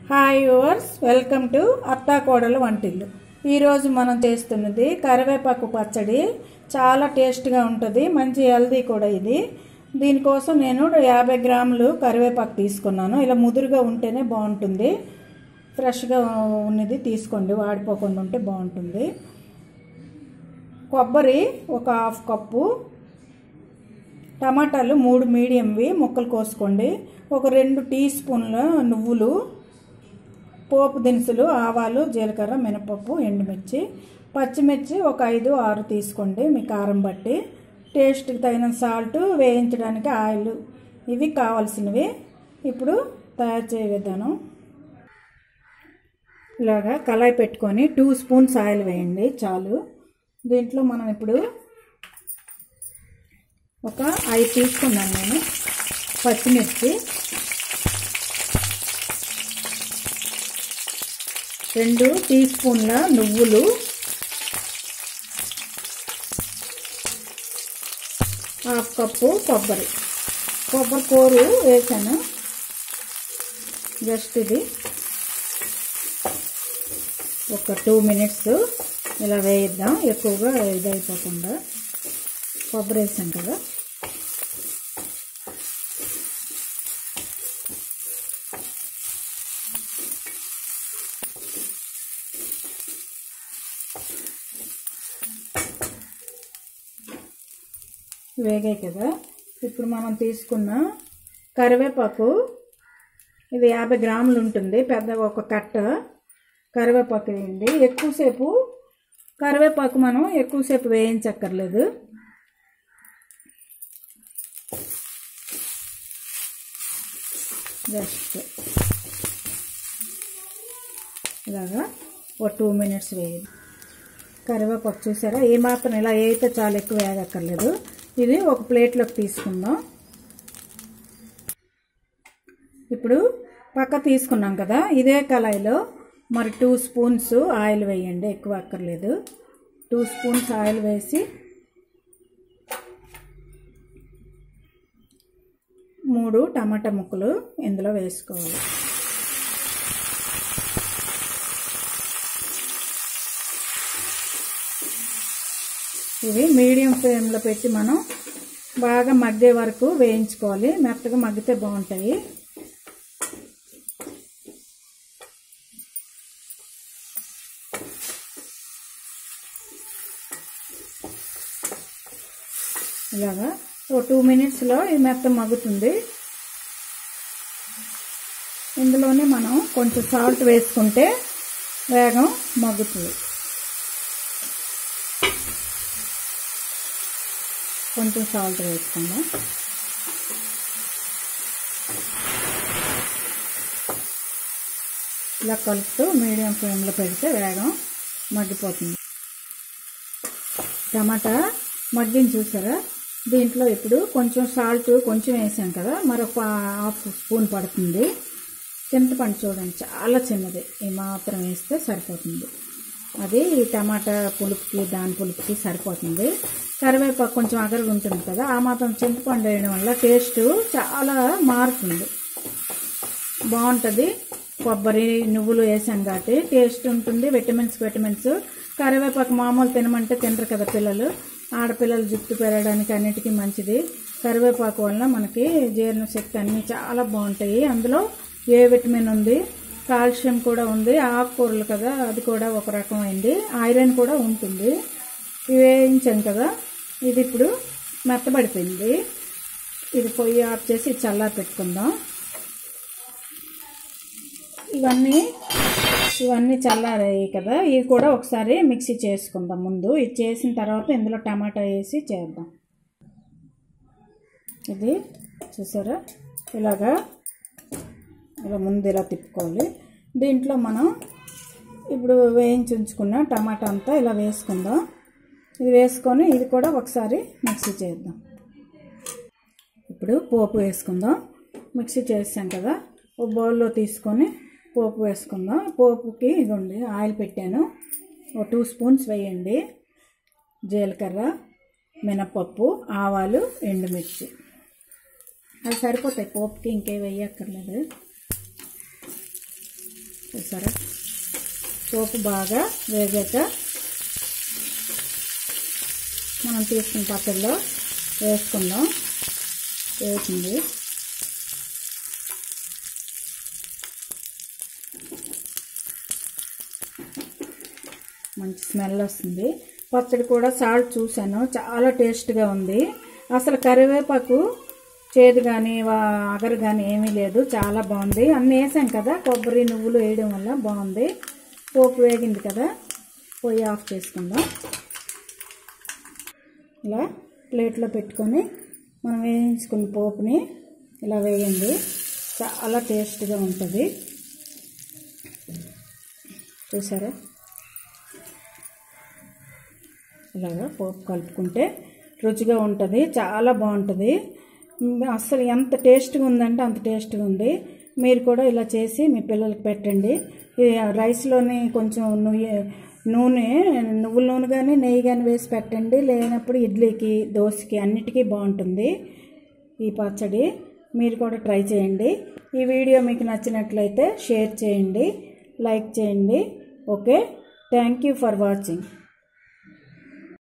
hi yours welcome to అత్తా కోడలు వంటిల్లు ఈరోజు మనం చేస్తున్నది కరివేపాకు పచ్చడి చాలా టేస్ట్గా ఉంటుంది మంచి హెల్దీ కూడా ఇది దీనికోసం నేను యాభై గ్రాములు కరివేపాకు తీసుకున్నాను ఇలా ముదురుగా ఉంటేనే బాగుంటుంది ఫ్రెష్గా ఉన్నది తీసుకోండి వాడిపోకుండా ఉంటే బాగుంటుంది కొబ్బరి ఒక హాఫ్ కప్పు టమాటాలు మూడు మీడియంవి ముక్కలు కోసుకోండి ఒక రెండు టీ స్పూన్ల నువ్వులు పోపు దినుసులు ఆవాలు జీలకర్ర మినపప్పు ఎండుమిర్చి పచ్చిమిర్చి ఒక ఐదు ఆరు తీసుకోండి మీ కారం బట్టి టేస్ట్కి తగిన సాల్ట్ వేయించడానికి ఆయిల్ ఇవి కావాల్సినవి ఇప్పుడు తయారు చేయ విధానం ఇలాగా కళాయి పెట్టుకొని టూ స్పూన్స్ ఆయిల్ వేయండి చాలు దీంట్లో మనం ఇప్పుడు ఒక ఐదు తీసుకున్నాను నేను పచ్చిమిర్చి రెండు టీ స్పూన్ల నువ్వులు హాఫ్ కప్పు కొబ్బరి కొబ్బరి కూరు వేసాను జస్ట్ ఇది ఒక టూ మినిట్స్ ఇలా వేయిద్దాం ఎక్కువగా ఇదైపోకుండా కొబ్బరి వేసాం కదా వేగాయి కదా ఇప్పుడు మనం తీసుకున్న కరివేపాకు ఇది యాభై గ్రాములు ఉంటుంది పెద్ద ఒక కట్ట కరివేపాకు వేయండి ఎక్కువసేపు కరివేపాకు మనం ఎక్కువసేపు వేయించక్కర్లేదు జస్ట్ ఇలాగా ఒక టూ మినిట్స్ వేయండి కరివేపాకు చూసారా ఏ మాత్రం ఇలా వేయితే చాలా ఎక్కువ వేగక్కర్లేదు ఇది ఒక ప్లేట్లోకి తీసుకుందాం ఇప్పుడు పక్క తీసుకున్నాం కదా ఇదే కళాయిలో మరి టూ స్పూన్స్ ఆయిల్ వేయండి ఎక్కువ అక్కర్లేదు టూ స్పూన్స్ ఆయిల్ వేసి మూడు టమాటా ముక్కలు ఇందులో వేసుకోవాలి ఇవి మీడియం ఫ్లేమ్లో పెట్టి మనం బాగా మగ్గే వరకు వేయించుకోవాలి మెత్తగా మగ్గితే బాగుంటాయి ఇలాగా ఓ టూ మినిట్స్లో ఇది మెత్త మగ్గుతుంది ఇందులోనే మనం కొంచెం సాల్ట్ వేసుకుంటే వేగం మగ్గుతుంది కొంచెం సాల్ట్ వేసుకుందాం ఇలా కలుపుతూ మీడియం ఫ్లేమ్లో పెడితే వేగం మగ్గిపోతుంది టమాటా మగ్గిని చూసారా దీంట్లో ఇప్పుడు కొంచెం సాల్ట్ కొంచెం వేసాం కదా మరొక హాఫ్ స్పూన్ పడుతుంది చింతపండు చూడండి చాలా చిన్నది ఈ మాత్రం వేస్తే సరిపోతుంది అది ఈ టమాటా పులుపుకి దాని పులుపుకి సరిపోతుంది కరివేపాకు కొంచెం అగరగా ఉంటుంది కదా ఆ మాత్రం చింతపండు వేయడం వల్ల టేస్ట్ చాలా మారుతుంది బాగుంటుంది కొబ్బరి నువ్వులు వేసాం కాబట్టి టేస్ట్ ఉంటుంది విటమిన్స్ విటమిన్స్ కరివేపాకు మామూలు తినమంటే తినరు కదా పిల్లలు ఆడపిల్లలు జుట్టు పెరగడానికి అన్నిటికీ మంచిది కరివేపాకు వల్ల మనకి జీర్ణశక్తి అన్నీ చాలా బాగుంటాయి అందులో ఏ విటమిన్ ఉంది కాల్షియం కూడా ఉంది ఆకుకూరలు కదా అది కూడా ఒక రకమైంది ఐరన్ కూడా ఉంటుంది ఇవి వేయించాం కదా ఇది ఇప్పుడు మెత్తబడిపోయింది ఇది పొయ్యి ఆఫ్ చేసి చల్లారి పెట్టుకుందాం ఇవన్నీ ఇవన్నీ చల్లారాయి కదా ఇవి కూడా ఒకసారి మిక్సీ చేసుకుందాం ముందు ఇది చేసిన తర్వాత ఇందులో టమాటా వేసి చేద్దాం ఇది చూసారా ఇలాగా ఇలా ముందు ఇలా తిప్పుకోవాలి దీంట్లో మనం ఇప్పుడు వేయించి ఉంచుకున్న టమాటా అంతా ఇలా వేసుకుందాం ఇది వేసుకొని ఇది కూడా ఒకసారి మిక్సీ చేద్దాం ఇప్పుడు పోపు వేసుకుందాం మిక్సీ చేసాం కదా ఒక బౌల్లో తీసుకొని పోపు వేసుకుందాం పోపుకి ఇదిగోండి ఆయిల్ పెట్టాను ఒక టూ స్పూన్స్ వేయండి జీలకర్ర మినపప్పు ఆవాలు ఎండుమిర్చి అవి సరిపోతాయి పోపుకి ఇంకే వేయక్కర్లేదు చూసారా పోపు బాగా వేగాక మనం తీసుకున్న పచ్చడిలో వేసుకుందాం వేసింది మంచి స్మెల్ వస్తుంది పచ్చడి కూడా సాల్ట్ చూశాను చాలా టేస్ట్గా ఉంది అసలు కరివేపాకు చేదు కానీ అగరు కానీ ఏమీ లేదు చాలా బాగుంది అన్నీ వేసాం కదా కొబ్బరి నువ్వులు వేయడం వల్ల బాగుంది పోపు వేగింది కదా పొయ్యి ఆఫ్ చేసుకుందాం ఇలా ప్లేట్లో పెట్టుకొని మనం వేయించుకున్న పోపుని ఇలా వేయండి చాలా టేస్ట్గా ఉంటుంది చూసారా ఇలాగా పోపు కలుపుకుంటే రుచిగా ఉంటుంది చాలా బాగుంటుంది అసలు ఎంత టేస్ట్గా ఉందంటే అంత టేస్ట్గా ఉంది మీరు కూడా ఇలా చేసి మీ పిల్లలకి పెట్టండి ఈ రైస్లోని కొంచెం నూనె నూనె నువ్వుల నూనె కానీ నెయ్యి కానీ వేసి పెట్టండి లేనప్పుడు ఇడ్లీకి దోశకి అన్నిటికీ బాగుంటుంది ఈ పచ్చడి మీరు కూడా ట్రై చేయండి ఈ వీడియో మీకు నచ్చినట్లయితే షేర్ చేయండి లైక్ చేయండి okay thank you for watching